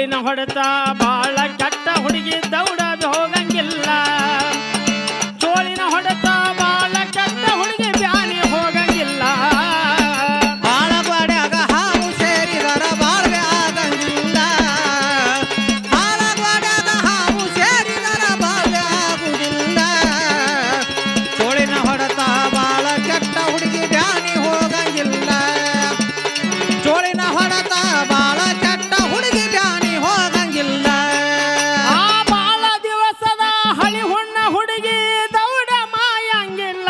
ಚೋಳಿನ ಹೊಡೆತ ಬಾಳ ಕೆಟ್ಟ ಹುಡುಗಿ ದೌಡ ಹೋಗಂಗಿಲ್ಲ ಚೋಳಿನ ಹೊಡೆತ ಬಾಳ ಕೆಟ್ಟ ಹುಡುಗಿ ಬ್ಯಾನಿ ಹೋಗಂಗಿಲ್ಲ ಬಾಳ ಗ್ವಾಡ್ಯಾಗ ಹಾವು ಸೇರಿದರ ಬಾಳ್ವೆ ಆಗಂಗಿಲ್ಲ ಬಾಳ ಗ್ವಾಡ್ಯಾಗ ಹಾವು ಸೇರಿದರ ಬಾಳ್ವೆ ಆಗುವುದಿಲ್ಲ ಚೋಳಿನ ಹೊಡೆತ ಬಾಳ ಕೆಟ್ಟ ಹುಡುಗಿ ಬ್ಯಾನಿ ಹೋಗಂಗಿಲ್ಲ ಚೋಳಿನ ಹೊಡೆತ ಬಾಳ ಕೆಟ್ಟ ಹುಡುಗಿ ಬ್ಯಾನಿ ಹೋಗಂಗಿಲ್ಲ ಆ ಬಾಳ ದಿವಸದ ಹಳಿ ಹುಣ್ಣ ಹುಡುಗಿ ದೌಡ ಮಾಯಂಗಿಲ್ಲ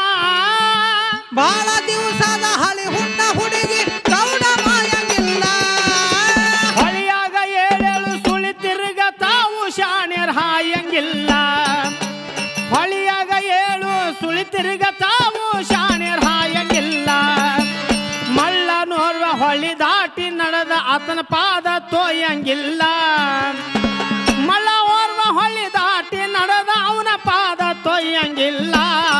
ಬಾಳ ದಿವಸದ ಹಳಿ ಹುಣ್ಣ ಹುಡುಗಿ ಗೌಡ ಮಾಯಂಗಿಲ್ಲ ಹೊಳಿಯಾಗ ಏಳೇಳು ಸುಳಿ ತಿರುಗ ತಾವು ಶಾಣ್ಯರ್ ಹಾಯಂಗಿಲ್ಲ ಹೊಳಿಯಾಗ ಏಳು ಸುಳಿ ತಿರುಗ ತಾವು ಶಾಣ್ಯರ್ ಹಾಯಂಗಿಲ್ಲ ಮಳ್ಳ ನೋರ್ವ ಹೊಳಿ ದಾಟಿ ನಡೆದ ಆತನ ಪಾದ ತೋಯಂಗಿಲ್ಲ ಮಳ್ಳ ಓರ್ವ ಹೊಳಿ ದಾಟಿ ನಡೆದ ಅವನ ಪಾದ ತೊಯ್ಯಂಗಿಲ್ಲ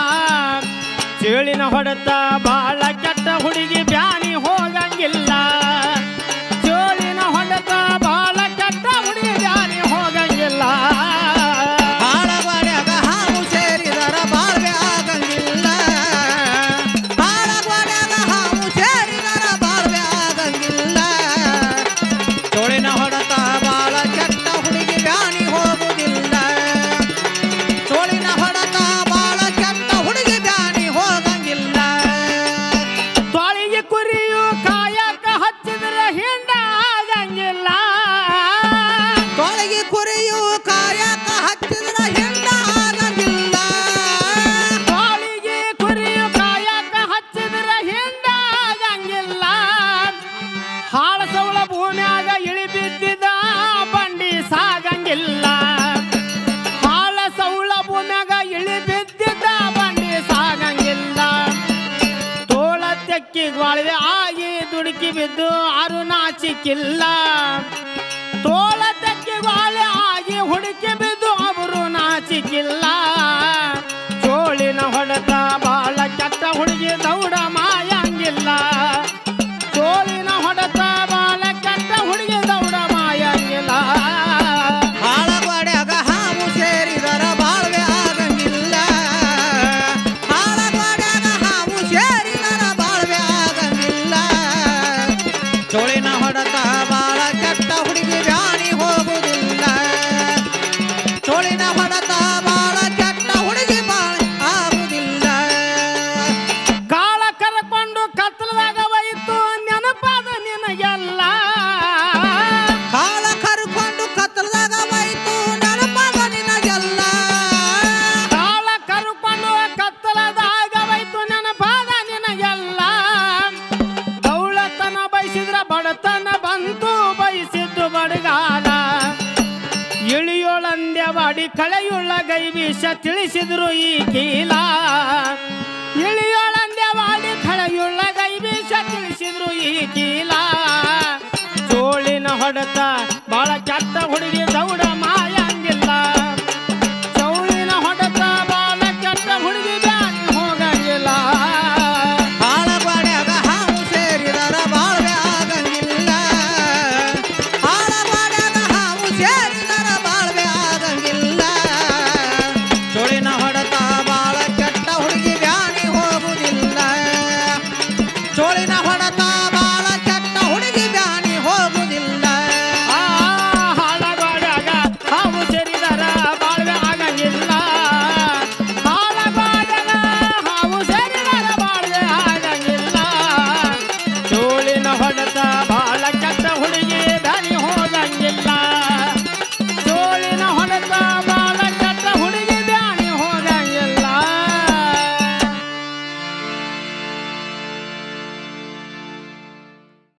ಚೇಳಿನ ಹೊಡೆತ ಬಾಳ ಕೆಟ್ಟ ಹುಡುಗಿ ಬ್ಯಾನಿ ಹೋಗಂಗಿಲ್ಲ ಚೋಳಿನ ಹೊಡೆತ ಬಾಳ ಕೆಟ್ಟ ಹುಡುಗಿ ಬ್ಯಾನಿ ಹೋಗಂಗಿಲ್ಲ ಬಾಳ ಗ್ವಾಡ್ಯಾಗ ಹಾವು ಸೇರಿದರ ಬಾಳ್ವೆ ಆಗಂಗಿಲ್ಲ ಬಾಳ ಗ್ವಾಡ್ಯಾಗ ಹಾವು ಸೇರಿದರ ಬಾಳ್ವೆ ಆಗಂಗಿಲ್ಲ ಚೋಳಿನ ಹೊಡೆತ ಬಾಳ ಕೆಟ್ಟ ಹುಡುಗಿ ಬ್ಯಾನಿ ಹೋಗುವುದಿಲ್ಲ ಚೋಳಿನ ಹೊಡೆತ ಬಾಳ ಕೆಟ್ಟ ಹುಡುಗಿ ಬ್ಯಾನಿ ಹೋಗಂಗಿಲ್ಲ ತೊಳಿಗೆ ಕುರಿಯು ಕಾಯಕ ಹಚ್ಚಿದ್ರ ಹಿಂಡ ಆಗಂಗಿಲ್ಲ ತೊಳಗಿ ಕುರಿಯು ಕಾಯಕ ಹಚ್ಚಿದ್ರ ಹೆಣ್ಣ ಆಗಂಗಿಲ್ಲ ತೊಳಿಗೆ ಕುರಿಯು ಕಾಯಕ ಹಚ್ಚಿದ್ರ ಹಿಂಡ ಆಗಂಗಿಲ್ಲ ಹಾಳ ಸೌಳ ಭೂಮ್ಯಾಗ ಇಳಿ ಬಿದ್ದಿದ ಬಂಡಿ ಸಾಗಂಗಿಲ್ಲ ಹಾಳ ಸೌಳ ಭೂಮ್ಯಾಗ ಇಳಿ ಬಿದ್ದಿದ್ದ ಬಂಡಿ ಸಾಗಂಗಿಲ್ಲ ತೋಳ ತೆಕ್ಕಿ ಗ್ವಾಳ್ವೆ ಆಗಿ ದುಡುಕಿ ಬಿದ್ದು ಅರು ನಾಚಿಕಿಲ್ಲ ತೋಳ ತೆಕ್ಕಿ ಗ್ವಾಳೆ ಆಗಿ ಹುಡುಕಿ ಬಿದ್ದು ಅವರು ನಾಚಿಕಿಲ್ಲ ಚೋಳಿನ ಹೊಡೆತ ಬಾಳ ಕೆಟ್ಟ ಹುಡುಗಿ ದೌಡ ಮಾಯಂಗಿಲ್ಲ ಚೋಳಿನ ಹೊಡೆತ ಬಾಳ ಕೆಟ್ಟ ಹುಡುಗಿ ದೌಡ ಮಾಯಂಗಿಲ್ಲ ಬಾಳ ಗ್ವಾಡ್ಯಾಗ ಹಾವು ಸೇರಿದರ ಬಾಳ್ವೆ ಆಗಂಗಿಲ್ಲ ಬಾಳ ಗ್ವಾಡ್ಯಾಗ ಹಾವು ಸೇರಿದರ ಬಾಳ್ವೆ ಆಗಂಗಿಲ್ಲ ಚೋಳಿನ ಹೊಡೆತ ಬಾಳ ಕೆಟ್ಟ ಹುಡುಗಿ ಬ್ಯಾನಿ ಹೋಗುವುದಿಲ್ಲ ಚೋಳಿನ ಹೊಡೆತ ಬಾಳ ಕೆಟ್ಟ ಹುಡುಗಿ ಬಾಳ ಆಗುವುದಿಲ್ಲ ಕಾಳ ಕರ್ಕೊಂಡು ಕತ್ತಲದಾಗ ಒಯ್ತು ನೆನಪಾದ ನಿನಗೆಲ್ಲ ಕಾಲ ಕರ್ಕೊಂಡು ಕತ್ತಲದಾಗ ಬೈತು ನೆನಪಾದ ನಿನಗೆಲ್ಲ ಕಾಳ ಕರ್ಕೊಂಡು ಕತ್ತಲದಾಗ ಒಯ್ತು ನೆನಪಾದ ನಿನಗೆಲ್ಲ ದೌಳತನ ಬಯಸಿದ್ರ ಬಡತನ ಬಂತು ಬಯಸಿದ್ದು ಬಡಗಾಲ ಇಳಿಯೋಳಂದ್ಯವಾಡಿ ಕಳೆಯುಳ್ಳ ಗೈ ವಿಷ ತಿಳಿಸಿದ್ರು ಈ ಕೀಲ